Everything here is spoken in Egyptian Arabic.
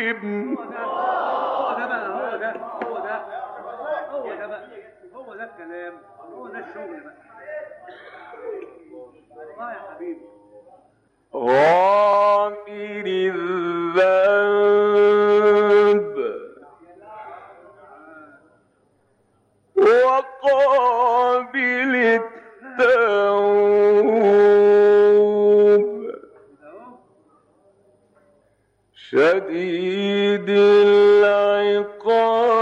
هو ده هو ده بقى هو ده هو ده هو ده بقى هو ده الكلام هو ده الشغل بقى اه يا حبيبي غافر الذنب وقابل التوب اهو شديد العقاب